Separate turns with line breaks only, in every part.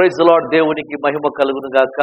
Praise lord దేవునికి మహిమ కలుగును గాక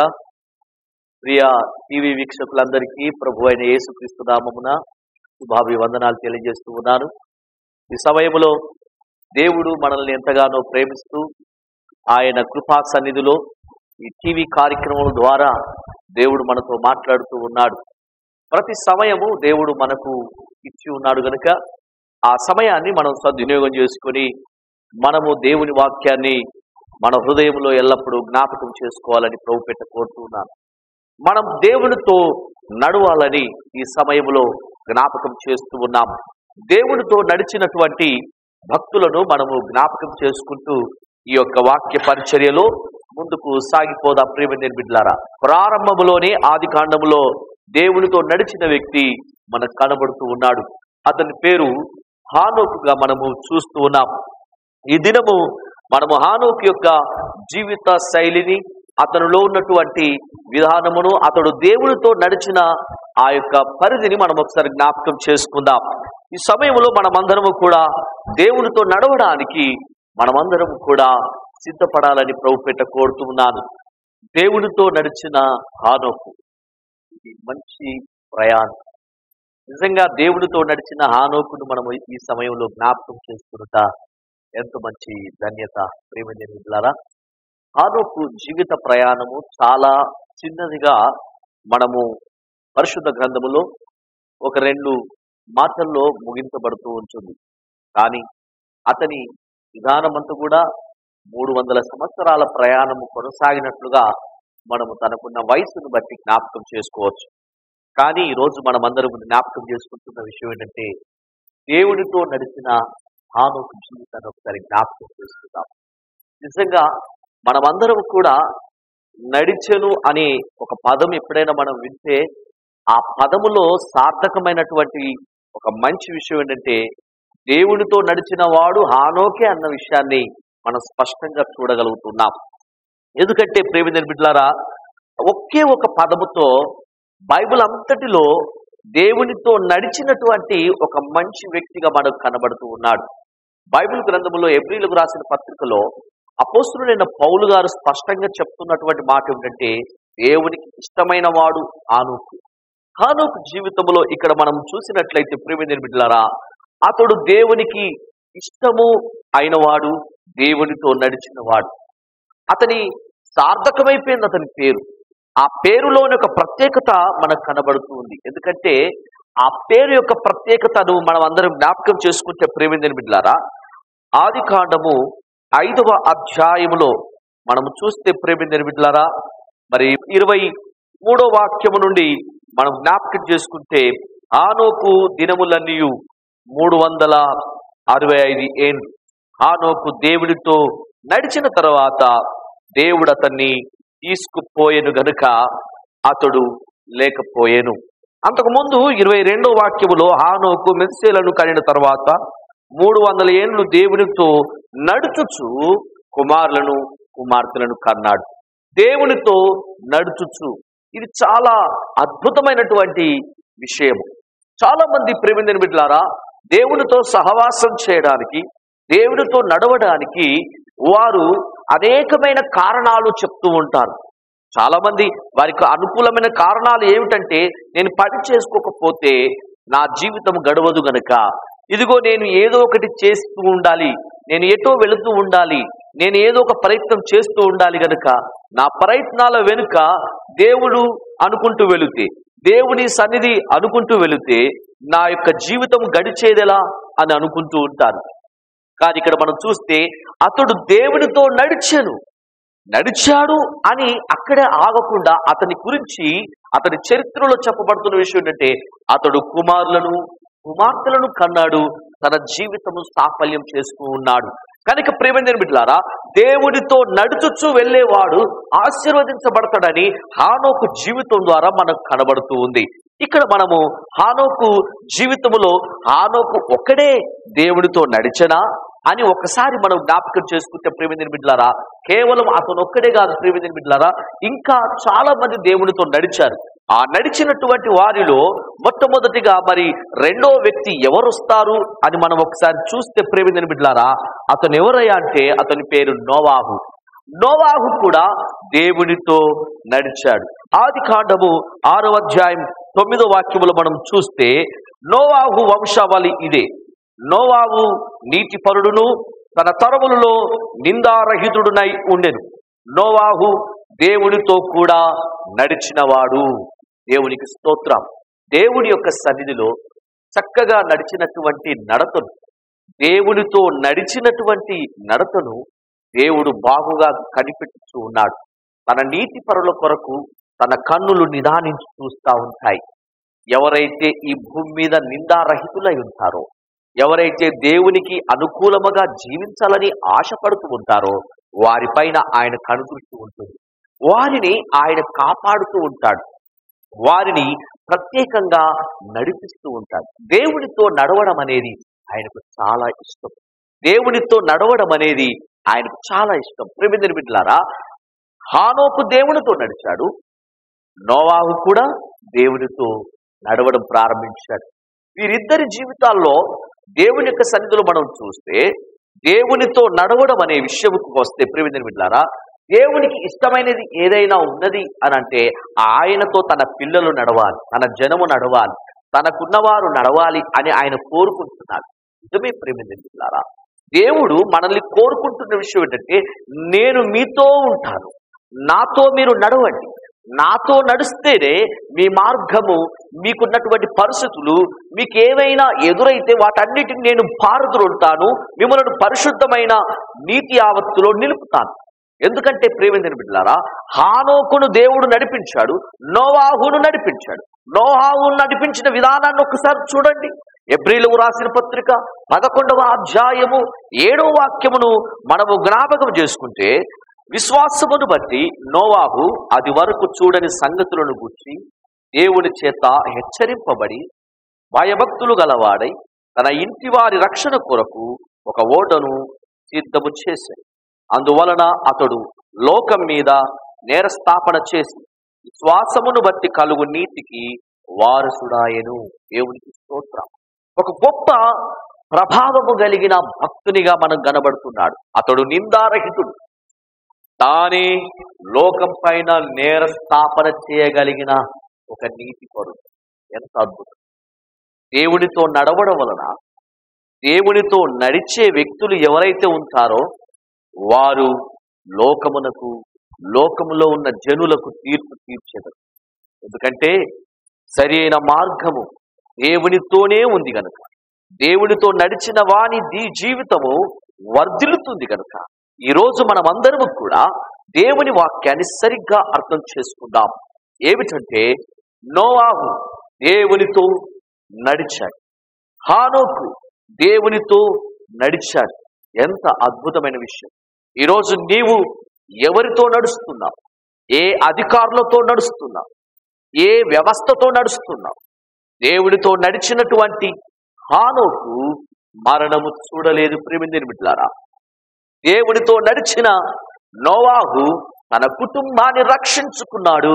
ప్రియ టీవీ వీక్షకులందరికీ ప్రభు అయిన యేసుక్రీస్తు నామమున శుభాభివందనాలు తెలియజేస్తూ ఉన్నాను ఈ సమయంలో దేవుడు మనల్ని ఎంతగానో ప్రేమిస్తూ ఆయన కృపా సన్నిధిలో ఈ టీవీ కార్యక్రమం ద్వారా దేవుడు మనతో మాట్లాడుతూ ఉన్నాడు ప్రతి సమయము దేవుడు మనకు ఇచ్చి ఉన్నాడు గనుక ఆ సమయాన్ని మనం సద్వినియోగం చేసుకొని మనము దేవుని వాక్యాన్ని మన హృదయంలో ఎల్లప్పుడూ జ్ఞాపకం చేసుకోవాలని ప్రభు పెట్ట కోరుతున్నాను మనం దేవునితో నడవాలని ఈ సమయంలో జ్ఞాపకం చేస్తూ ఉన్నాం దేవునితో నడిచినటువంటి భక్తులను మనము జ్ఞాపకం చేసుకుంటూ ఈ యొక్క వాక్య పరిచర్యలో ముందుకు సాగిపోదా ప్రేమ నిర్మిడ్లారా ప్రారంభములోనే ఆది కాండములో దేవునితో నడిచిన వ్యక్తి మనకు కనబడుతూ ఉన్నాడు అతని పేరు హానోకుగా మనము చూస్తూ ఉన్నాం ఈ దినము మనము హానోకు యొక్క జీవిత శైలిని అతనిలో ఉన్నటువంటి విధానమును అతడు దేవునితో నడిచిన ఆ యొక్క పరిధిని మనం ఒకసారి జ్ఞాపకం చేసుకుందాం ఈ సమయంలో మనమందరము కూడా దేవునితో నడవడానికి మనమందరం కూడా సిద్ధపడాలని ప్రభు పెట్ట కోరుతున్నాను దేవునితో నడిచిన హానోకు ఇది మంచి ప్రయాణం నిజంగా దేవుడితో నడిచిన హానోకును మనము ఈ సమయంలో జ్ఞాపకం చేసుకున్నట ఎంత మంచి ధన్యత ప్రేమ నిర్మిలారా హానోకు జీవిత ప్రయాణము చాలా చిన్నదిగా మనము పరిశుద్ధ గ్రంథములో ఒక రెండు మాటల్లో ముగించబడుతూ ఉంటుంది కానీ అతని విధానమంతా కూడా మూడు వందల సంవత్సరాల ప్రయాణము కొనసాగినట్లుగా మనము తనకున్న వయసును బట్టి జ్ఞాపకం చేసుకోవచ్చు కానీ ఈరోజు మనమందరం జ్ఞాపకం చేసుకుంటున్న విషయం ఏంటంటే దేవునితో నడిచిన హానోకు జీవితాన్ని ఒకసారి జ్ఞాపకం చేసుకుందాం నిజంగా మనమందరం కూడా నడిచెను అనే ఒక పదం ఎప్పుడైనా మనం వింటే ఆ పదములో సార్థకమైనటువంటి ఒక మంచి విషయం ఏంటంటే దేవునితో నడిచిన వాడు హానోకే అన్న విషయాన్ని మనం స్పష్టంగా చూడగలుగుతున్నాం ఎందుకంటే ప్రేమి బిడ్డలారా ఒకే ఒక పదముతో బైబిల్ అంతటిలో దేవునితో నడిచినటువంటి ఒక మంచి వ్యక్తిగా మనకు కనబడుతూ ఉన్నాడు బైబిల్ గ్రంథంలో ఎబ్రిలకు రాసిన పత్రికలో అపోస్తుడైన పౌలు గారు స్పష్టంగా చెప్తున్నటువంటి మాట ఏమిటంటే దేవునికి ఇష్టమైన వాడు ఆనూకు హానూకు జీవితంలో ఇక్కడ మనం చూసినట్లయితే ప్రేమ బిడ్డలారా అతడు దేవునికి ఇష్టము అయినవాడు దేవునితో నడిచినవాడు అతని సార్థకమైపోయింది అతని పేరు ఆ పేరులోని ఒక ప్రత్యేకత మనకు కనబడుతుంది ఎందుకంటే ఆ పేరు యొక్క ప్రత్యేకతను మనం అందరం జ్ఞాపకం చేసుకుంటే ప్రేమిందని బిడ్లారా ఆది కాండము ఐదవ అధ్యాయములో మనం చూస్తే ప్రేమిందని బిడ్లారా మరి ఇరవై మూడో వాక్యము నుండి మనం జ్ఞాపకం చేసుకుంటే ఆనోకు దినములన్నీ మూడు వందల అరవై ఐదు ఏండ్లు ఆనోకు దేవుడితో నడిచిన తర్వాత దేవుడు అతన్ని తీసుకుపోయేను గనుక అతడు లేకపోయేను అంతకుముందు ఇరవై రెండో వాక్యములో హానోకు మెస్సేలను కనిన తర్వాత మూడు వందల ఏండ్లు దేవునితో నడుచుచు కుమారులను కుమార్తెలను కన్నాడు దేవునితో నడుచుచు ఇది చాలా అద్భుతమైనటువంటి విషయము చాలా మంది ప్రేమిందని బిడ్డలారా దేవునితో సహవాసం చేయడానికి దేవునితో నడవడానికి వారు అనేకమైన కారణాలు చెప్తూ ఉంటారు చాలా మంది వారికి అనుకూలమైన కారణాలు ఏమిటంటే నేను పని చేసుకోకపోతే నా జీవితం గడవదు గనుక ఇదిగో నేను ఏదో ఒకటి చేస్తూ ఉండాలి నేను ఎటో వెళుతూ ఉండాలి నేను ఏదో ఒక ప్రయత్నం చేస్తూ ఉండాలి గనుక నా ప్రయత్నాల వెనుక దేవుడు అనుకుంటూ వెళితే దేవుని సన్నిధి అనుకుంటూ వెళితే నా యొక్క జీవితం గడిచేదెలా అని అనుకుంటూ ఉంటారు కానీ ఇక్కడ మనం చూస్తే అతడు దేవునితో నడిచాను నడిచాడు అని అక్కడే ఆగకుండా అతని గురించి అతని చరిత్రలో చెప్పబడుతున్న విషయం ఏంటంటే అతడు కుమారులను కుమార్తెలను కన్నాడు తన జీవితము సాఫల్యం చేస్తూ ఉన్నాడు కనుక ప్రేమందిన బిడ్డలారా దేవుడితో నడుచుచు వెళ్ళేవాడు ఆశీర్వదించబడతాడని హానోకు జీవితం ద్వారా మనకు కనబడుతూ ఉంది ఇక్కడ మనము హానోకు జీవితములో హానోకు ఒక్కడే దేవుడితో నడిచనా అని ఒకసారి మనం జ్ఞాపకం చేసుకుంటే ప్రేమిదిని బిడ్డలారా కేవలం అతను ఒక్కడే కాదు ప్రేమిదిని బిడ్డలారా ఇంకా చాలా మంది దేవునితో నడిచారు ఆ నడిచినటువంటి వారిలో మొట్టమొదటిగా మరి రెండో వ్యక్తి ఎవరు వస్తారు అని మనం ఒకసారి చూస్తే ప్రేమిదిని బిడ్డలారా అతను ఎవరయ్యా అంటే అతని పేరు నోవాహు నోవాహు కూడా దేవునితో నడిచాడు ఆది కాండము ఆరో అధ్యాయం తొమ్మిదో వాక్యములు మనం చూస్తే నోవాహు వంశావళి ఇదే నోవాహు నీతిపరుడును తన తరములలో నిందారహితుడునై ఉండెను నోవాహు దేవునితో కూడా నడిచినవాడు దేవునికి స్తోత్రం దేవుని యొక్క సన్నిధిలో చక్కగా నడిచినటువంటి నడతను దేవునితో నడిచినటువంటి నడతను దేవుడు బాగుగా కనిపెట్టుచూ ఉన్నాడు తన నీతి పరుల కొరకు తన కన్నులు నిదానించి చూస్తూ ఉంటాయి ఎవరైతే ఈ భూమి మీద నిందారహితులై ఉంటారో ఎవరైతే దేవునికి అనుకూలముగా జీవించాలని ఆశపడుతూ ఉంటారో వారిపైన ఆయన కనుదృష్టి ఉంటుంది వారిని ఆయన కాపాడుతూ ఉంటాడు వారిని ప్రత్యేకంగా నడిపిస్తూ ఉంటాడు దేవునితో నడవడం అనేది ఆయనకు చాలా ఇష్టం దేవునితో నడవడం అనేది ఆయనకు చాలా ఇష్టం ప్రేమిందని బిడ్డలారా హానోకు దేవునితో నడిచాడు నోవాహు కూడా దేవునితో నడవడం ప్రారంభించాడు వీరిద్దరి జీవితాల్లో దేవుని యొక్క సన్నిధిలో మనం చూస్తే దేవునితో నడవడం అనే విషయంకు వస్తే ప్రేమిందని బిడ్డలారా దేవునికి ఇష్టమైనది ఏదైనా ఉన్నది అని అంటే ఆయనతో తన పిల్లలు నడవాలి తన జనము నడవాలి తనకున్నవారు నడవాలి అని ఆయన కోరుకుంటున్నాడు నిజమే ప్రేమిందని బిడ్డలారా దేవుడు మనల్ని కోరుకుంటున్న విషయం ఏంటంటే నేను మీతో ఉంటాను నాతో మీరు నడవండి నాతో నడిస్తేనే మీ మార్గము మీకున్నటువంటి పరిస్థితులు మీకు ఏవైనా ఎదురైతే వాటన్నిటిని నేను పారద్రోలుతాను మిమ్మల్ని పరిశుద్ధమైన నీతి ఆవత్తులో నిలుపుతాను ఎందుకంటే ప్రేమించిన బిడ్డలారా హానోకును దేవుడు నడిపించాడు నోవాహును నడిపించాడు నోహాహును నడిపించిన విధానాన్ని ఒకసారి చూడండి ఎబ్రిలు రాసిన పత్రిక పదకొండవ అధ్యాయము ఏడవ వాక్యమును మనము జ్ఞాపకం చేసుకుంటే విశ్వాసమును బట్టి నోవాహు అది వరకు చూడని సంగతులను గుర్చి దేవుని చేత హెచ్చరింపబడి భయభక్తులు గలవాడై తన ఇంటి వారి రక్షణ కొరకు ఒక ఓటను సిద్ధము చేశాడు అందువలన అతడు లోకం మీద నేరస్థాపన చేసి విశ్వాసమును బట్టి కలుగు నీతికి వారసుడాయను దేవునికి స్తోత్రం ఒక గొప్ప ప్రభావము కలిగిన భక్తునిగా మనం కనబడుతున్నాడు అతడు నిందారహితుడు తానే లోకం పైన నేరస్థాపన చేయగలిగిన ఒక నీతి పరుడు ఎంత అద్భుతం దేవునితో నడవడం వలన దేవునితో నడిచే వ్యక్తులు ఎవరైతే ఉంటారో వారు లోకమునకు లోకములో ఉన్న జనులకు తీర్పు తీర్చెదరు ఎందుకంటే సరి అయిన మార్గము దేవునితోనే ఉంది గనుక దేవునితో నడిచిన వాని దీ జీవితము వర్ధిల్లుతుంది గనుక ఈ రోజు మనమందరము కూడా దేవుని వాక్యాన్ని సరిగ్గా అర్థం చేసుకుందాం ఏమిటంటే నోవాహు దేవునితో నడిచాడు హానోకు దేవునితో నడిచాడు ఎంత అద్భుతమైన విషయం ఈరోజు నీవు ఎవరితో నడుస్తున్నావు ఏ అధికారులతో నడుస్తున్నావు ఏ వ్యవస్థతో నడుస్తున్నావు దేవుడితో నడిచినటువంటి హానోకు మరణము చూడలేదు ప్రేమిందిని బిడ్లారా దేవుడితో నడిచిన నోవాహు తన కుటుంబాన్ని రక్షించుకున్నాడు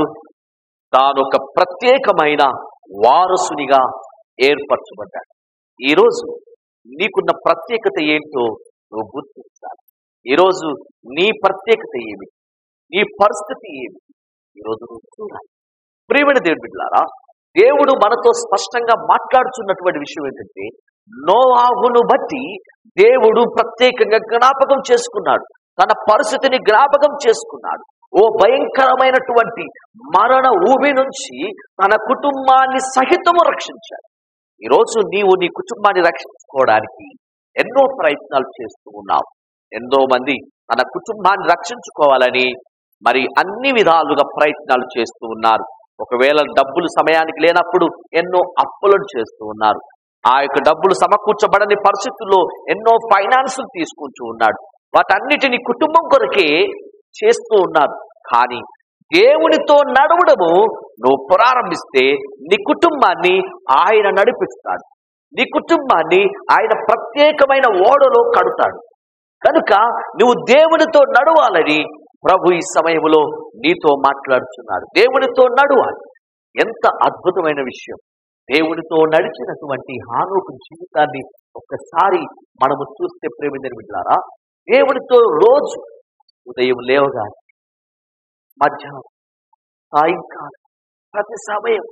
తాను ఒక ప్రత్యేకమైన వారసునిగా ఏర్పరచబడ్డాడు ఈరోజు నీకున్న ప్రత్యేకత ఏంటో నువ్వు గుర్తించాలి ఈరోజు నీ ప్రత్యేకత ఏమి నీ పరిస్థితి ఏమి ఈరోజు నువ్వు చూడాలి ప్రియమైన దేవుడి బిడ్డలారా దేవుడు మనతో స్పష్టంగా మాట్లాడుతున్నటువంటి విషయం ఏంటంటే నోవాహును బట్టి దేవుడు ప్రత్యేకంగా జ్ఞాపకం చేసుకున్నాడు తన పరిస్థితిని జ్ఞాపకం చేసుకున్నాడు ఓ భయంకరమైనటువంటి మరణ ఊబి నుంచి తన కుటుంబాన్ని సహితము రక్షించాడు ఈరోజు నీవు నీ కుటుంబాన్ని రక్షించుకోవడానికి ఎన్నో ప్రయత్నాలు చేస్తూ ఉన్నావు ఎంతో మంది తన కుటుంబాన్ని రక్షించుకోవాలని మరి అన్ని విధాలుగా ప్రయత్నాలు చేస్తూ ఉన్నారు ఒకవేళ డబ్బులు సమయానికి లేనప్పుడు ఎన్నో అప్పులను చేస్తూ ఉన్నారు ఆ యొక్క డబ్బులు సమకూర్చబడని పరిస్థితుల్లో ఎన్నో ఫైనాన్సులు తీసుకుంటూ ఉన్నాడు వాటన్నిటిని కుటుంబం కొరకే చేస్తూ ఉన్నారు కానీ దేవునితో నడవడము నువ్వు ప్రారంభిస్తే నీ కుటుంబాన్ని ఆయన నడిపిస్తాడు నీ కుటుంబాన్ని ఆయన ప్రత్యేకమైన ఓడలో కడుతాడు కనుక నువ్వు దేవునితో నడవాలని ప్రభు ఈ సమయంలో నీతో మాట్లాడుతున్నాడు దేవునితో నడవాలి ఎంత అద్భుతమైన విషయం దేవునితో నడిచినటువంటి హానోకు జీవితాన్ని ఒక్కసారి మనము చూస్తే ప్రేమిందని బిడ్డారా దేవునితో రోజు ఉదయం లేవగానే మధ్యాహ్నం సాయంకాలం ప్రతి సమయం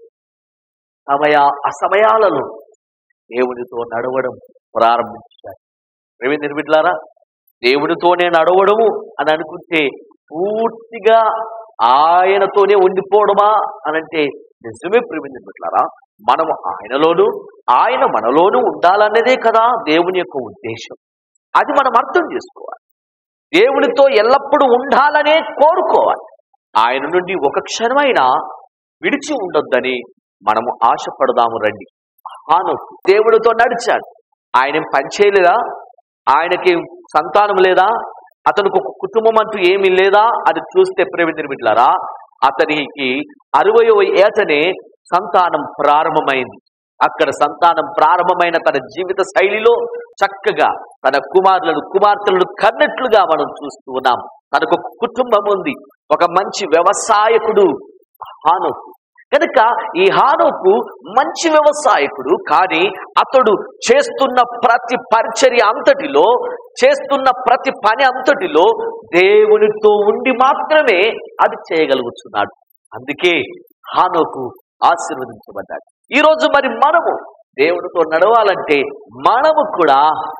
సమయ అసమయాలలో దేవునితో నడవడం ప్రారంభించారు రవి నిర్మిట్లారా దేవునితోనే నడవడము అని అనుకుంటే పూర్తిగా ఆయనతోనే ఉండిపోవడమా అని అంటే నిజమే ప్రేమ నిర్మిట్లారా మనము ఆయనలోను ఆయన మనలోను ఉండాలన్నదే కదా దేవుని యొక్క ఉద్దేశం అది మనం అర్థం చేసుకోవాలి దేవునితో ఎల్లప్పుడూ ఉండాలనే కోరుకోవాలి ఆయన నుండి ఒక క్షణమైనా విడిచి ఉండొద్దని మనము ఆశపడదాము రండి హానోకు దేవుడితో నడిచాడు ఆయన ఏం పని చేయలేదా ఆయనకి సంతానం లేదా అతనికి ఒక కుటుంబం అంటూ ఏమీ లేదా అది చూస్తే ప్రేమిద్రమిట్లారా అతనికి అరవయో ఏటనే సంతానం ప్రారంభమైంది అక్కడ సంతానం ప్రారంభమైన తన జీవిత శైలిలో చక్కగా తన కుమారులను కుమార్తెలను కన్నట్లుగా మనం చూస్తూ ఉన్నాం తనకు ఒక కుటుంబం ఉంది ఒక మంచి వ్యవసాయకుడు హానోకు కనుక ఈ హానోకు మంచి వ్యవసాయకుడు కానీ అతడు చేస్తున్న ప్రతి పరిచర్య అంతటిలో చేస్తున్న ప్రతి పని అంతటిలో దేవునితో ఉండి మాత్రమే అది చేయగలుగుతున్నాడు అందుకే హానోకు ఆశీర్వదించబడ్డాడు ఈ రోజు మరి మనము దేవునితో నడవాలంటే మనము కూడా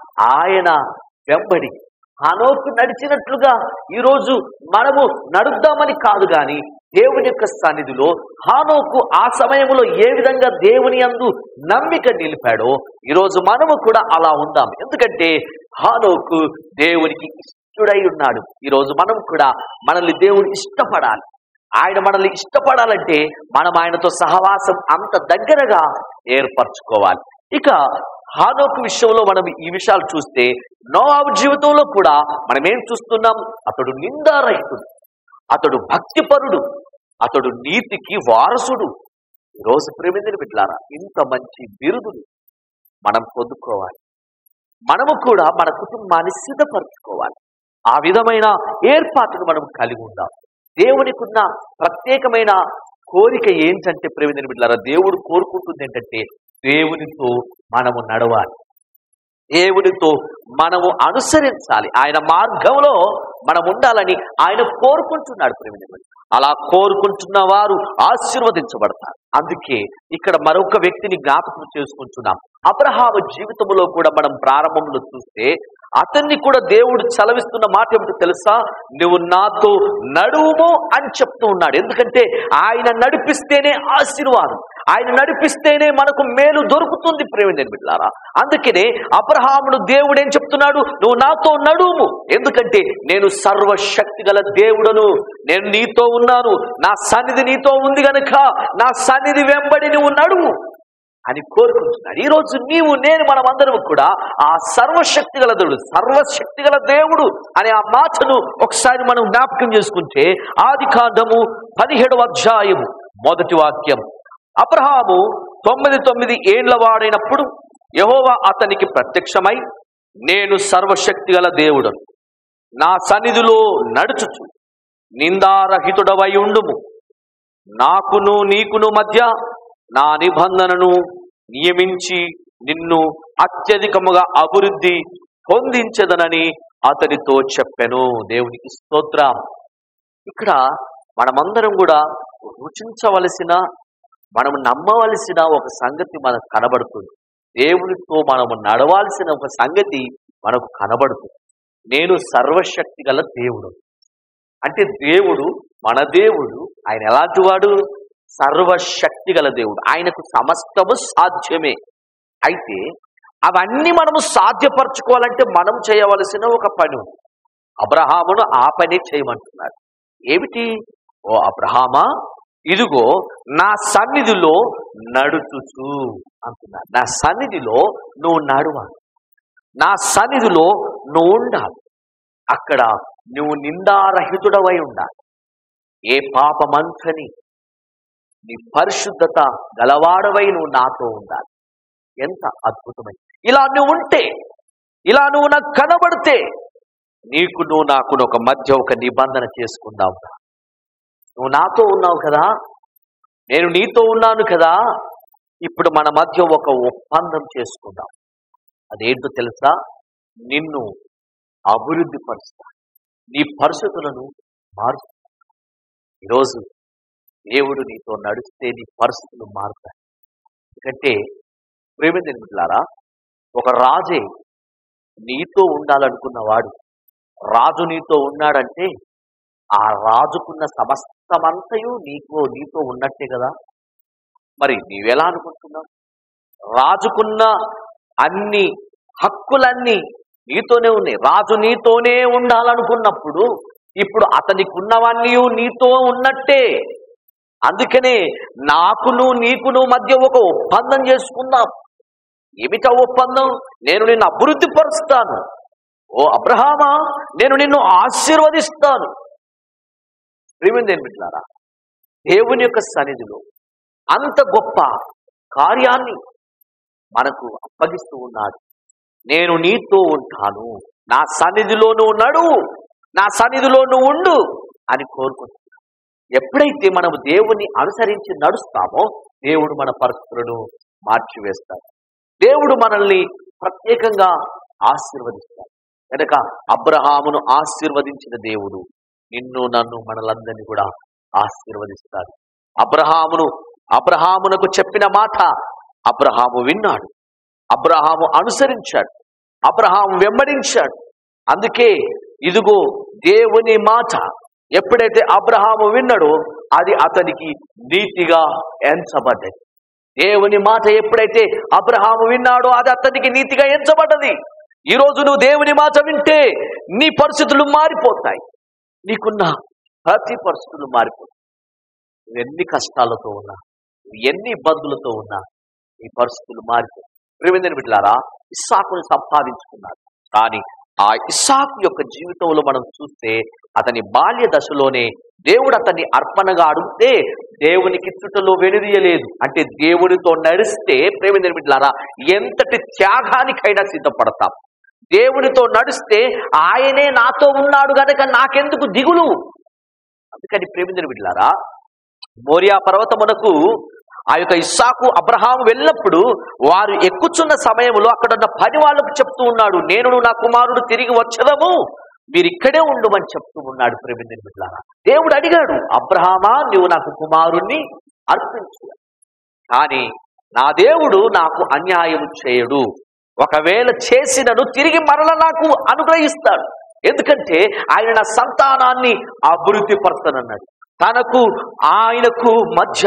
ఆయన వెంబడి హానోకు నడిచినట్లుగా ఈరోజు మనము నడుద్దామని కాదు గాని దేవుని యొక్క సన్నిధిలో హానోకు ఆ సమయంలో ఏ విధంగా దేవుని అందు నమ్మిక నిలిపాడో ఈరోజు మనము కూడా అలా ఉందాం ఎందుకంటే హానోకు దేవునికి ఇష్టడై ఉన్నాడు ఈరోజు మనం కూడా మనల్ని దేవుడు ఇష్టపడాలి ఆయన మనల్ని ఇష్టపడాలంటే మనం ఆయనతో సహవాసం అంత దగ్గరగా ఏర్పరచుకోవాలి ఇక హానోకు విషయంలో మనం ఈ విషయాలు చూస్తే నోవాబు జీవితంలో కూడా మనం ఏం చూస్తున్నాం అతడు నిందారహితుడు అతడు భక్తిపరుడు అతడు నీతికి వారసుడు ఈరోజు ప్రేమిందని బిడ్లారా ఇంత మంచి బిరుదులు మనం పొందుకోవాలి మనము కూడా మన కుటుంబాన్ని సిద్ధపరచుకోవాలి ఆ విధమైన ఏర్పాటును మనం కలిగి ఉందాం దేవునికి ఉన్న ప్రత్యేకమైన కోరిక ఏంటంటే ప్రేమిందని బిడ్డారా దేవుడు కోరుకుంటుంది ఏంటంటే దేవునితో మనము నడవాలి దేవునితో మనము అనుసరించాలి ఆయన మార్గంలో మనం ఉండాలని ఆయన కోరుకుంటున్నాడు ప్రేమిని అలా కోరుకుంటున్న వారు ఆశీర్వదించబడతారు అందుకే ఇక్కడ మరొక వ్యక్తిని జ్ఞాపకం చేసుకుంటున్నాం అబ్రహాము జీవితంలో కూడా మనం ప్రారంభంలో చూస్తే అతన్ని కూడా దేవుడు చలవిస్తున్న మాట ఏమిటో తెలుసా నువ్వు నాతో నడువుము అని చెప్తూ ఉన్నాడు ఎందుకంటే ఆయన నడిపిస్తేనే ఆశీర్వాదం ఆయన నడిపిస్తేనే మనకు మేలు దొరుకుతుంది ప్రేమ బిడ్డారా అందుకనే అబ్రహామును దేవుడు ఏం చెప్తున్నాడు నువ్వు నాతో నడుము ఎందుకంటే నేను సర్వశక్తి గల దేవుడను నేను నీతో ఉన్నాను నా సన్నిధి నీతో ఉంది గనుక నా సన్నిధి వెంబడి నువ్వు నడువు అని కోరుకుంటున్నాడు ఈ రోజు నీవు నేను మనం అందరం కూడా ఆ సర్వశక్తి గల దేవుడు సర్వశక్తి గల దేవుడు అనే ఆ మాటను ఒకసారి మనం జ్ఞాపకం చేసుకుంటే ఆది కాండము పదిహేడవ అధ్యాయము మొదటి వాక్యం అబ్రహాము తొమ్మిది తొమ్మిది ఏండ్ల వాడైనప్పుడు యహోవా అతనికి ప్రత్యక్షమై నేను సర్వశక్తి గల దేవుడు నా సన్నిధిలో నడుచుచు నిందారహితుడవై ఉండుము నాకును నీకును మధ్య నా నిబంధనను నియమించి నిన్ను అత్యధికముగా అభివృద్ధి పొందించదనని అతనితో చెప్పెను దేవునికి స్తోత్రం ఇక్కడ మనమందరం కూడా రుచించవలసిన మనం నమ్మవలసిన ఒక సంగతి మనకు కనబడుతుంది దేవునితో మనము నడవాల్సిన ఒక సంగతి మనకు కనబడుతుంది నేను సర్వశక్తి గల దేవుడు అంటే దేవుడు మన దేవుడు ఆయన ఎలాంటి వాడు సర్వశక్తి గల దేవుడు ఆయనకు సమస్తము సాధ్యమే అయితే అవన్నీ మనము సాధ్యపరచుకోవాలంటే మనం చేయవలసిన ఒక పని ఉంది. అబ్రహామును ఆ పని చేయమంటున్నాడు ఏమిటి ఓ అబ్రహామా ఇదిగో నా సన్నిధిలో నడుచుచు అంటున్నాడు నా సన్నిధిలో నువ్వు నడవాలి నా సన్నిధిలో నువ్వు ఉండాలి అక్కడ నువ్వు నిందారహితుడవై ఉండాలి ఏ పాపమంతని నీ పరిశుద్ధత గలవాడవై నువ్వు నాతో ఉండాలి ఎంత అద్భుతమైన ఇలా నువ్వు ఉంటే ఇలా నువ్వు నాకు కనబడితే నీకు నువ్వు నాకు ఒక మధ్య ఒక నిబంధన చేసుకుందావు నువ్వు నాతో ఉన్నావు కదా నేను నీతో ఉన్నాను కదా ఇప్పుడు మన మధ్య ఒక ఒప్పందం చేసుకుందాం అదేంటో తెలుసా నిన్ను అభివృద్ధి పరుస్తా నీ పరిస్థితులను మారుస్తాడు ఈరోజు దేవుడు నీతో నడిస్తే నీ పరిస్థితులు మారుతాయి ఎందుకంటే ప్రేమించిన మిట్లారా ఒక రాజే నీతో ఉండాలనుకున్నవాడు రాజు నీతో ఉన్నాడంటే ఆ రాజుకున్న సమస్తమంతయు నీకు నీతో ఉన్నట్టే కదా మరి నీవెలా అనుకుంటున్నావు రాజుకున్న అన్ని హక్కులన్నీ నీతోనే ఉన్నాయి రాజు నీతోనే ఉండాలనుకున్నప్పుడు ఇప్పుడు అతనికి ఉన్నవన్నీ నీతో ఉన్నట్టే అందుకనే నాకును నీకును మధ్య ఒక ఒప్పందం చేసుకుందాం ఏమిటా ఒప్పందం నేను నిన్ను అభివృద్ధి పరుస్తాను ఓ అబ్రహామా నేను నిన్ను ఆశీర్వదిస్తాను ప్రేమింది ఏమిట్లారా దేవుని యొక్క సన్నిధిలో అంత గొప్ప కార్యాన్ని మనకు అప్పగిస్తూ ఉన్నాడు నేను నీతో ఉంటాను నా సన్నిధిలో నువ్వు నడువు నా సన్నిధిలో నువ్వు ఉండు అని కోరుకుంటున్నాను ఎప్పుడైతే మనము దేవుని అనుసరించి నడుస్తామో దేవుడు మన పరిస్థితులను మార్చివేస్తాడు దేవుడు మనల్ని ప్రత్యేకంగా ఆశీర్వదిస్తాడు కనుక అబ్రహామును ఆశీర్వదించిన దేవుడు నిన్ను నన్ను మనలందరినీ కూడా ఆశీర్వదిస్తాడు అబ్రహామును అబ్రహామునకు చెప్పిన మాట అబ్రహాము విన్నాడు అబ్రహాము అనుసరించాడు అబ్రహాము వెంబడించాడు అందుకే ఇదిగో దేవుని మాట ఎప్పుడైతే అబ్రహాము విన్నాడో అది అతనికి నీతిగా ఎంచబడ్డది దేవుని మాట ఎప్పుడైతే అబ్రహాము విన్నాడో అది అతనికి నీతిగా ఎంచబడ్డది ఈ రోజు నువ్వు దేవుని మాట వింటే నీ పరిస్థితులు మారిపోతాయి నీకున్న ప్రతి పరిస్థితులు మారిపోతాయి నువ్వు ఎన్ని కష్టాలతో ఉన్నా నువ్వు ఎన్ని ఇబ్బందులతో ఉన్నా నీ పరిస్థితులు మారిపోతాయి ప్రేమిందని బిడ్డారా ఇస్సాకును సంపాదించుకున్నాడు కానీ ఆ ఇస్సాకు యొక్క జీవితంలో మనం చూస్తే అతని బాల్య దశలోనే దేవుడు అతన్ని అర్పణగా అడిగితే దేవునికి చుట్టలో వెనుదీయలేదు అంటే దేవునితో నడిస్తే ప్రేమిందని బిడ్డారా ఎంతటి త్యాగానికైనా సిద్ధపడతాం దేవునితో నడిస్తే ఆయనే నాతో ఉన్నాడు గనక నాకెందుకు దిగులు అందుకని ప్రేమించిన బిడ్డారా మోరియా పర్వతమునకు ఆ యొక్క ఇస్సాకు అబ్రహాము వెళ్ళినప్పుడు వారు ఎక్కుచున్న సమయంలో అక్కడ ఉన్న పని వాళ్ళకు చెప్తూ ఉన్నాడు నేను నా కుమారుడు తిరిగి వచ్చదము మీరు ఇక్కడే ఉండమని చెప్తూ ఉన్నాడు ప్రేమించిన బిడ్డారా దేవుడు అడిగాడు అబ్రహామా నువ్వు నాకు కుమారుణ్ణి అర్పించు కానీ నా దేవుడు నాకు అన్యాయం చేయడు ఒకవేళ చేసినను తిరిగి మరల నాకు అనుగ్రహిస్తాడు ఎందుకంటే ఆయన నా సంతానాన్ని అభివృద్ధి పరచనన్నాడు తనకు ఆయనకు మధ్య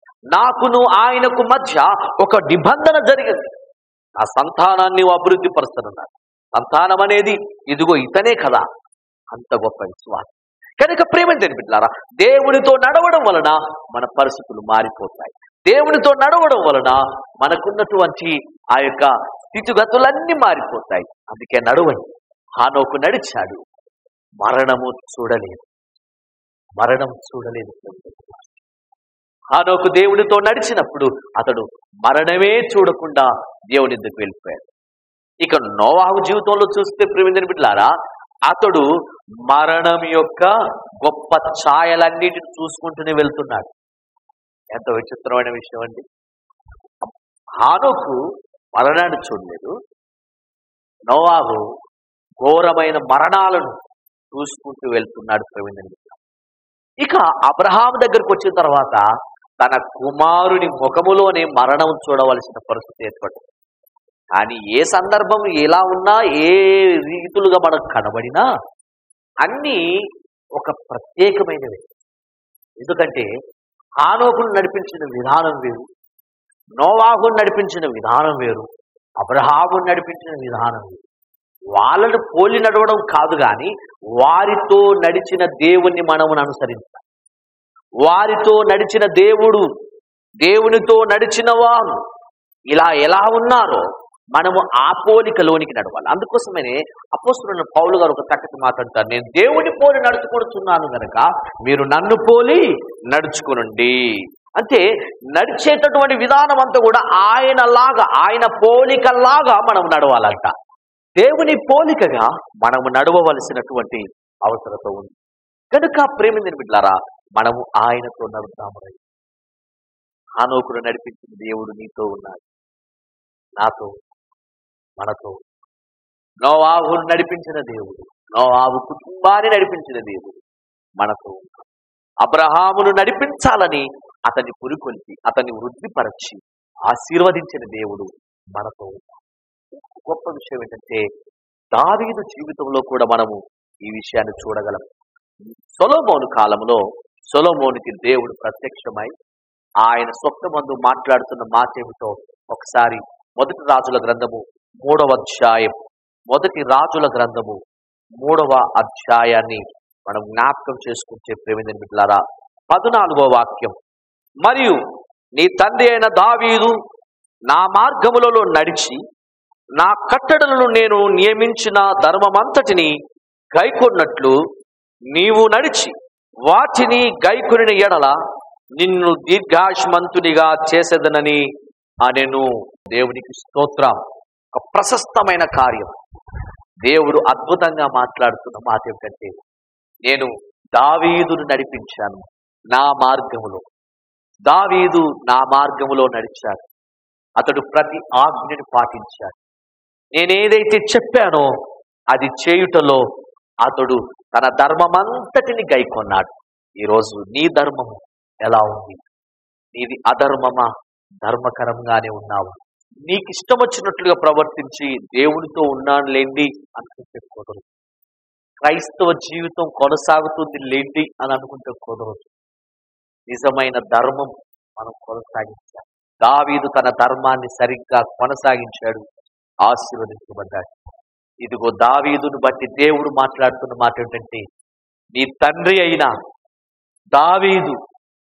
నాకును ఆయనకు మధ్య ఒక నిబంధన జరిగింది ఆ సంతానాన్ని అభివృద్ధి పరుస్తానన్నాడు సంతానం అనేది ఇదిగో ఇతనే కదా అంత గొప్ప విశ్వాసం కనుక ప్రేమ బిడ్డారా దేవునితో నడవడం వలన మన పరిస్థితులు మారిపోతాయి దేవునితో నడవడం వలన మనకున్నటువంటి ఆ యొక్క స్థితిగతులన్నీ మారిపోతాయి అందుకే నడవండి హానోకు నడిచాడు మరణము చూడలేదు మరణం చూడలేదు హానోకు దేవునితో నడిచినప్పుడు అతడు మరణమే చూడకుండా దేవుని ఎందుకు వెళ్ళిపోయాడు ఇక నోవాహు జీవితంలో చూస్తే ప్రేమిందని బిడ్డారా అతడు మరణం యొక్క గొప్ప ఛాయలన్నిటిని చూసుకుంటూనే వెళ్తున్నాడు ఎంత విచిత్రమైన విషయం అండి హానోకు మరణాన్ని చూడలేదు నోవాహు ఘోరమైన మరణాలను చూసుకుంటూ వెళ్తున్నాడు ప్రవీణ్ ఇక అబ్రహాం దగ్గరకు వచ్చిన తర్వాత తన కుమారుని ముఖములోనే మరణం చూడవలసిన పరిస్థితి ఏర్పడింది కానీ ఏ సందర్భం ఎలా ఉన్నా ఏ రీతులుగా మనకు కనబడినా అన్నీ ఒక ప్రత్యేకమైనవి ఎందుకంటే హానోకును నడిపించిన విధానం వేరు నోవాహును నడిపించిన విధానం వేరు అబ్రహామును నడిపించిన విధానం వేరు వాళ్ళను పోలి నడవడం కాదు కానీ వారితో నడిచిన దేవుణ్ణి మనము అనుసరించాలి వారితో నడిచిన దేవుడు దేవునితో నడిచిన వారు ఇలా ఎలా ఉన్నారో మనము ఆ పోలికలోనికి నడవాలి అందుకోసమనే అపోస్తున్న పౌలు గారు ఒక చక్కటి మాట్లాడతారు నేను దేవుని పోలి నడుచుకొడుతున్నాను గనక మీరు నన్ను పోలి నడుచుకునండి అంటే నడిచేటటువంటి విధానం అంతా కూడా ఆయనలాగా ఆయన పోలికలాగా మనం నడవాలంట దేవుని పోలికగా మనము నడవవలసినటువంటి అవసరత ఉంది కనుక ప్రేమించిన బిడ్డారా మనము ఆయనతో నడుద్దాము హానోకుడు నడిపించిన దేవుడు నీతో ఉన్నాడు నాతో మనతో నోవాహును నడిపించిన దేవుడు నోవాబు కుటుంబాన్ని నడిపించిన దేవుడు మనతో ఉన్నాడు. అబ్రహామును నడిపించాలని అతన్ని పురికొల్పి అతన్ని వృద్ధిపరచి ఆశీర్వదించిన దేవుడు మనతో ఉన్నాడు. ఇంకొక గొప్ప విషయం ఏంటంటే దావీదు జీవితంలో కూడా మనము ఈ విషయాన్ని చూడగలం సొలోమోను కాలంలో సొలోమోనుకి దేవుడు ప్రత్యక్షమై ఆయన స్వప్నమందు మాట్లాడుతున్న మాట ఏమిటో ఒకసారి మొదటి రాజుల గ్రంథము మూడవ అధ్యాయం మొదటి రాజుల గ్రంథము మూడవ అధ్యాయాన్ని మనం జ్ఞాపకం చేసుకుంటే ప్రేమించిన బిడ్డలారా పద్నాలుగో వాక్యం మరియు నీ తండ్రి అయిన దావీదు నా మార్గములలో నడిచి నా కట్టడలను నేను నియమించిన ధర్మమంతటిని గైకొన్నట్లు నీవు నడిచి వాటిని గైకొనిన ఎడల నిన్ను దీర్ఘాయుష్మంతునిగా చేసేదనని అనెను దేవునికి స్తోత్రం ఒక ప్రశస్తమైన కార్యం దేవుడు అద్భుతంగా మాట్లాడుతున్న మాట ఏమిటంటే నేను దావీదును నడిపించాను నా మార్గములో దావీదు నా మార్గములో నడిచాడు అతడు ప్రతి ఆజ్ఞను పాటించాడు నేనేదైతే చెప్పానో అది చేయుటలో అతడు తన ధర్మమంతటిని గైకొన్నాడు ఈరోజు నీ ధర్మము ఎలా ఉంది నీది అధర్మమా ధర్మకరంగానే ఉన్నావు నీకు ఇష్టం వచ్చినట్లుగా ప్రవర్తించి దేవునితో ఉన్నాను లేండి అనుకుంటే కుదరదు క్రైస్తవ జీవితం కొనసాగుతుంది లేండి అని అనుకుంటే కుదరదు నిజమైన ధర్మం మనం కొనసాగించాలి దావీదు తన ధర్మాన్ని సరిగ్గా కొనసాగించాడు ఆశీర్వదించబడ్డాడు ఇదిగో దావీదును బట్టి దేవుడు మాట్లాడుతున్న మాట ఏంటంటే నీ తండ్రి అయిన దావీదు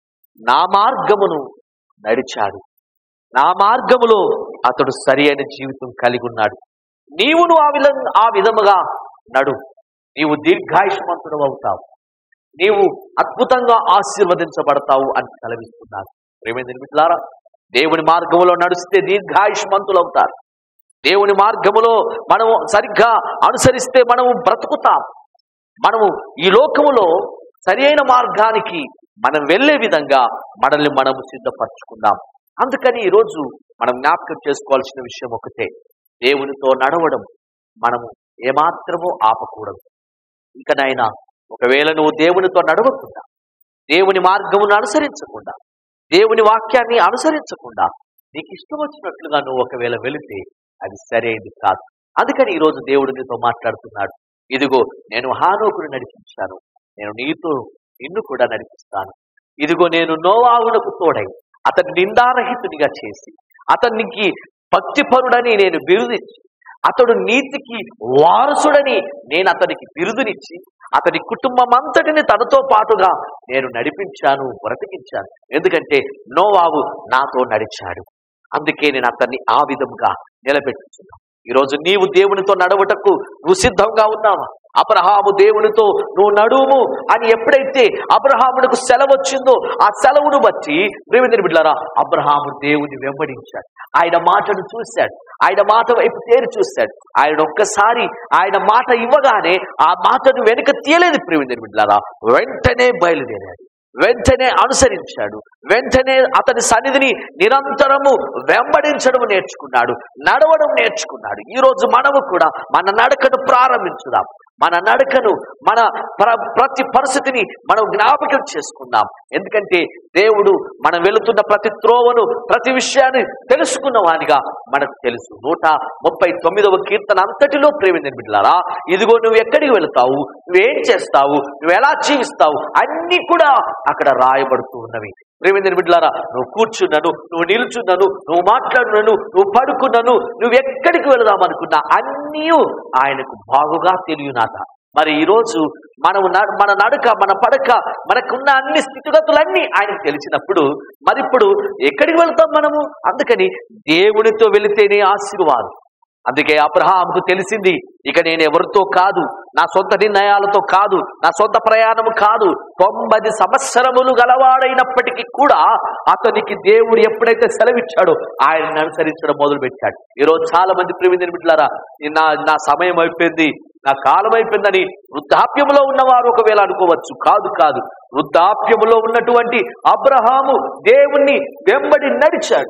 నా మార్గమును నడిచాడు నా మార్గములో అతడు సరి అయిన జీవితం కలిగి ఉన్నాడు నీవును ఆ విధ ఆ విధముగా నడు నీవు దీర్ఘాయుష్మంతుడు అవుతావు నీవు అద్భుతంగా ఆశీర్వదించబడతావు అని సెలవిస్తున్నారు ప్రేమేంద్ర మిట్లారా దేవుని మార్గములో నడిస్తే దీర్ఘాయుష్మంతులు అవుతారు దేవుని మార్గములో మనము సరిగ్గా అనుసరిస్తే మనము బ్రతుకుతాం మనము ఈ లోకములో సరి అయిన మార్గానికి మనం వెళ్ళే విధంగా మనల్ని మనము సిద్ధపరచుకుందాం అందుకని ఈరోజు మనం జ్ఞాపకం చేసుకోవాల్సిన విషయం ఒకటే దేవునితో నడవడం మనము ఏమాత్రమూ ఆపకూడదు ఇంకనైనా ఒకవేళ నువ్వు దేవునితో నడవకుండా దేవుని మార్గమును అనుసరించకుండా దేవుని వాక్యాన్ని అనుసరించకుండా నీకు ఇష్టం వచ్చినట్లుగా నువ్వు ఒకవేళ వెళితే అది సరైనది కాదు అందుకని ఈరోజు దేవుడు నీతో మాట్లాడుతున్నాడు ఇదిగో నేను హానోకును నడిపించాను నేను నీతో నిన్ను కూడా నడిపిస్తాను ఇదిగో నేను నోవాహునకు తోడై అతన్ని నిందారహితునిగా చేసి అతనికి భక్తిపరుడని నేను బిరుదిచ్చి అతడు నీతికి వారసుడని నేను అతనికి బిరుదునిచ్చి అతని కుటుంబం అంతటిని తనతో పాటుగా నేను నడిపించాను బ్రతికించాను ఎందుకంటే నోవావు నాతో నడిచాడు అందుకే నేను అతన్ని ఆ విధంగా నిలబెట్టుచున్నాను ఈరోజు నీవు దేవునితో నడవటకు నువ్వు సిద్ధంగా ఉన్నావా అబ్రహాము దేవునితో నువ్వు నడుము అని ఎప్పుడైతే అబ్రహామునకు సెలవు వచ్చిందో ఆ సెలవును బట్టి ప్రేమిందని బిడ్డారా అబ్రహాము దేవుని వెంబడించాడు ఆయన మాటను చూశాడు ఆయన మాట వైపు తేరి చూశాడు ఆయన ఒక్కసారి ఆయన మాట ఇవ్వగానే ఆ మాటను వెనుక తీయలేదు ప్రేమిందని బిడ్డారా వెంటనే బయలుదేరాడు వెంటనే అనుసరించాడు వెంటనే అతని సన్నిధిని నిరంతరము వెంబడించడం నేర్చుకున్నాడు నడవడం నేర్చుకున్నాడు ఈ రోజు మనము కూడా మన నడకను ప్రారంభించుదాం మన నడకను మన ప్ర- ప్రతి పరిస్థితిని మనం జ్ఞాపకం చేసుకుందాం ఎందుకంటే దేవుడు మనం వెళుతున్న ప్రతి త్రోవను ప్రతి విషయాన్ని తెలుసుకున్న వానిగా మనకు తెలుసు నూట ముప్పై తొమ్మిదవ కీర్తన అంతటిలో ప్రేమించిన బిడ్డలారా ఇదిగో నువ్వు ఎక్కడికి వెళతావు నువ్వేం చేస్తావు నువ్వు ఎలా జీవిస్తావు అన్నీ కూడా అక్కడ రాయబడుతూ ఉన్నవి ప్రేమించిన బిడ్డలారా నువ్వు కూర్చున్నాను నువ్వు నిల్చున్నాను నువ్వు మాట్లాడున్నాను నువ్వు పడుకున్నాను నువ్వు ఎక్కడికి వెళదాం అనుకున్నా అన్నీ ఆయనకు బాగుగా తెలియనాట మరి ఈరోజు మనము న- మన నడక మన పడక మనకున్న అన్ని స్థితిగతులన్నీ ఆయనకు తెలిసినప్పుడు మరి ఇప్పుడు ఎక్కడికి వెళ్తాం మనము అందుకని దేవునితో వెళితేనే ఆశీర్వాదం అందుకే అబ్రహాంకు తెలిసింది ఇక నేను ఎవరితో కాదు నా సొంత నిర్ణయాలతో కాదు నా సొంత ప్రయాణము కాదు తొంభది సంవత్సరములు గలవాడైనప్పటికీ కూడా అతనికి దేవుడు ఎప్పుడైతే సెలవిచ్చాడో ఆయనను అనుసరించడం మొదలు పెట్టాడు ఈరోజు చాలా మంది ప్రేమించిన బిడ్డలారా నా నా సమయం అయిపోయింది నా కాలం అయిపోయిందని వృద్ధాప్యములో ఉన్నవారు ఒకవేళ అనుకోవచ్చు కాదు కాదు వృద్ధాప్యములో ఉన్నటువంటి అబ్రహాము దేవుణ్ణి వెంబడి నడిచాడు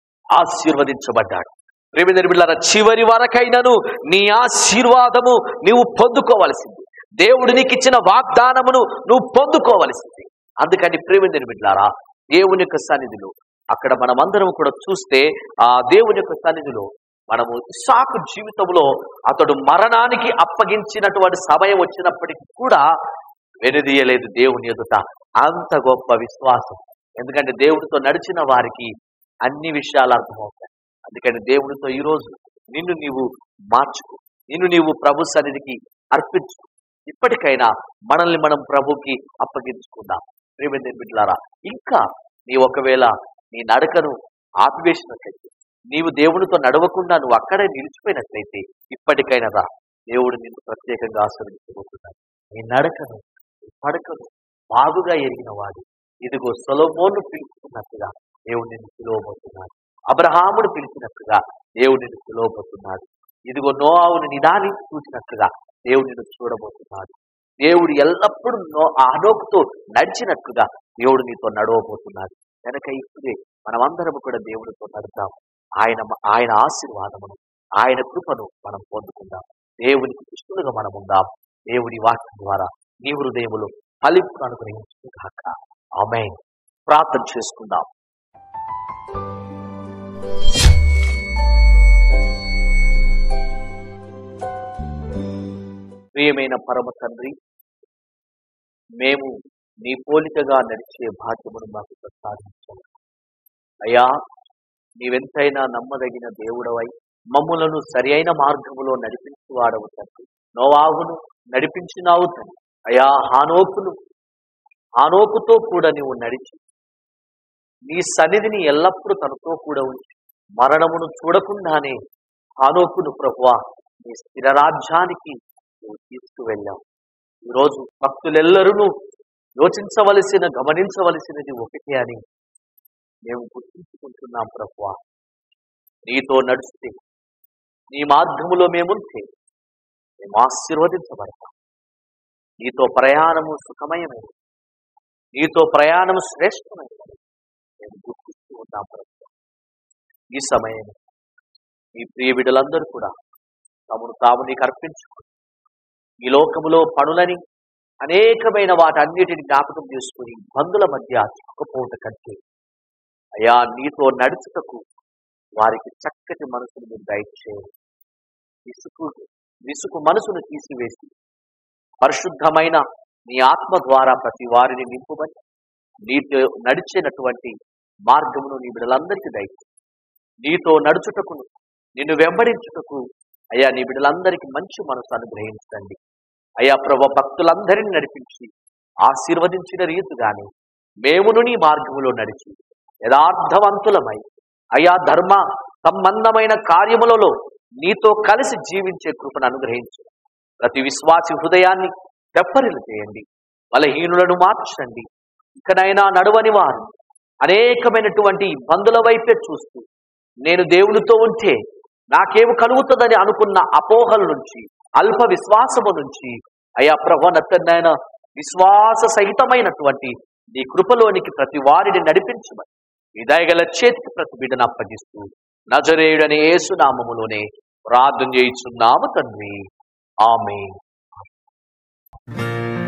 ఆశీర్వదించబడ్డాడు ప్రేమించిన బిడ్డలారా చివరి వరకైనను నీ ఆశీర్వాదము నీవు పొందుకోవలసింది దేవుడు నీకు ఇచ్చిన వాగ్దానమును నువ్వు పొందుకోవలసింది అందుకని ప్రేమిందని బిడ్డారా దేవుని యొక్క సన్నిధిలో అక్కడ మనమందరం కూడా చూస్తే ఆ దేవుని యొక్క సన్నిధిలో మనము ఇసాకు జీవితంలో అతడు మరణానికి అప్పగించినటువంటి సమయం వచ్చినప్పటికీ కూడా వెనుదీయలేదు దేవుని ఎదుట అంత గొప్ప విశ్వాసం ఎందుకంటే దేవుడితో నడిచిన వారికి అన్ని విషయాలు అర్థమవుతాయి అందుకని దేవునితో ఈరోజు నిన్ను నీవు మార్చుకో నిన్ను నీవు ప్రభు సన్నిధికి అర్పించు ఇప్పటికైనా మనల్ని మనం ప్రభుకి అప్పగించుకుందాం ప్రేమింది బిడ్డలారా ఇంకా నీ ఒకవేళ నీ నడకను ఆపివేసినట్లయితే నీవు దేవునితో నడవకుండా నువ్వు అక్కడే నిలిచిపోయినట్లయితే ఇప్పటికైనా రా దేవుడు నిన్ను ప్రత్యేకంగా ఆశీర్వదించబోతున్నాడు నీ నడకను నీ పడకను బాగుగా ఎరిగిన వాడు ఇదిగో సొలమోను పిలుచుకున్నట్టుగా దేవుడు నిన్ను పిలువబోతున్నాడు అబ్రహామును పిలిచినట్టుగా దేవుడు నిన్ను పిలువబోతున్నాడు ఇదిగో నోఆవుని నిదాని చూసినట్టుగా దేవుడు నిన్ను చూడబోతున్నాడు దేవుడు ఎల్లప్పుడూ నో ఆనోకుతో నడిచినట్టుగా దేవుడు నీతో నడవబోతున్నాడు కనుక ఇప్పుడే మనమందరం కూడా దేవుడితో నడుద్దాం ఆయన ఆయన ఆశీర్వాదమును ఆయన కృపను మనం పొందుకుందాం దేవునికి కృష్ణులుగా మనం ఉందాం దేవుడి వాక్యం ద్వారా నీ హృదయములు ఫలింపు అనుగ్రహించుగాక ఆమె ప్రార్థన చేసుకుందాం ప్రియమైన పరమ తండ్రి మేము నీ పోలికగా నడిచే భాగ్యమును మాకు ప్రసాదించాలి అయ్యా నీవెంతైనా నమ్మదగిన దేవుడవై మమ్ములను సరి అయిన మార్గములో నడిపించువాడవు తండ్రి నోవాహును నడిపించినావు తండ్రి అయా హానోకును హానోకుతో కూడా నీవు నడిచి నీ సన్నిధిని ఎల్లప్పుడూ తనతో కూడా ఉంచి మరణమును చూడకుండానే హానోకును ప్రభువా నీ స్థిర రాజ్యానికి నువ్వు తీసుకువెళ్ళావు ఈరోజు భక్తులెల్లరూ యోచించవలసిన గమనించవలసినది ఒకటే అని మేము గుర్తించుకుంటున్నాం ప్రభువా నీతో నడిస్తే నీ మార్గములో మేముంటే మేము ఆశీర్వదించబడతాం నీతో ప్రయాణము సుఖమయమైనది నీతో ప్రయాణము శ్రేష్టమైనది మేము గుర్తిస్తూ ఉంటాం ప్రభువా ఈ సమయం ఈ ప్రియ బిడ్డలందరూ కూడా తమను తాము నీకు అర్పించుకుని ఈ లోకములో పనులని అనేకమైన వాటన్నిటిని జ్ఞాపకం చేసుకుని బంధుల మధ్య చిక్కుపోట కంటే అయా నీతో నడుచుటకు వారికి చక్కటి మనసును మీరు దయచేయండి విసుకు విసుకు మనసును తీసివేసి పరిశుద్ధమైన నీ ఆత్మ ద్వారా ప్రతి వారిని నింపుమని నీతో నడిచేటటువంటి మార్గమును నీ బిడ్డలందరికీ దయచేయి నీతో నడుచుటకును నిన్ను వెంబడించుటకు అయ్యా నీ బిడ్డలందరికీ మంచి మనసు అనుగ్రహించండి అయ్యా ప్రభు భక్తులందరినీ నడిపించి ఆశీర్వదించిన రీతిగానే మేమును నీ మార్గములో నడిచి యథార్థవంతులమై అయా ధర్మ సంబంధమైన కార్యములలో నీతో కలిసి జీవించే కృపను అనుగ్రహించు ప్రతి విశ్వాసి హృదయాన్ని తెప్పరిలు చేయండి బలహీనులను మార్చండి ఇకనైనా నడవని వారు అనేకమైనటువంటి ఇబ్బందుల వైపే చూస్తూ నేను దేవునితో ఉంటే నాకేమి కలుగుతుందని అనుకున్న అపోహల నుంచి అల్ప విశ్వాసము నుంచి అయా ప్రభనతనైన విశ్వాస సహితమైనటువంటి నీ కృపలోనికి ప్రతి వారిని నడిపించమని ఈ దయగల చేతికి ప్రతి బిడ్డను అప్పగిస్తూ నజరేయుడని యేసునామములోనే ప్రార్థన చేయించున్నాము తండ్రి ఆమె